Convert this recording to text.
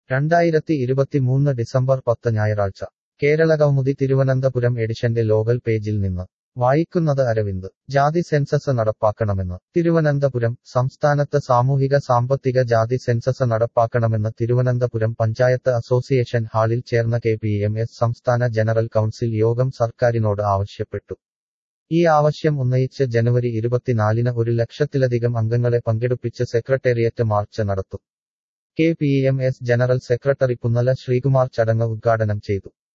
രണ്ടായിരത്തി ഇരുപത്തിമൂന്ന് ഡിസംബർ പത്ത് ഞായറാഴ്ച കേരളകൗമുദി തിരുവനന്തപുരം എഡിഷന്റെ ലോകൽ പേജിൽ നിന്ന് വായിക്കുന്നത് അരവിന്ദ് ജാതി സെൻസസ് നടപ്പാക്കണമെന്ന് തിരുവനന്തപുരം സംസ്ഥാനത്ത് സാമൂഹിക സാമ്പത്തിക ജാതി സെൻസസ് നടപ്പാക്കണമെന്ന് തിരുവനന്തപുരം പഞ്ചായത്ത് അസോസിയേഷൻ ഹാളിൽ ചേർന്ന കെ പി എം എസ് സംസ്ഥാന ജനറൽ കൗൺസിൽ യോഗം സർക്കാരിനോട് ആവശ്യപ്പെട്ടു ഈ ആവശ്യം ഉന്നയിച്ച് ജനുവരി ഇരുപത്തിനാലിന് ഒരു ലക്ഷത്തിലധികം അംഗങ്ങളെ പങ്കെടുപ്പിച്ച് സെക്രട്ടേറിയറ്റ് മാർച്ച് നടത്തും K P M S general secretary Punnala Sreekumar ചടങ്ങ് ഉദ്ഘാടനം ചെയ്തു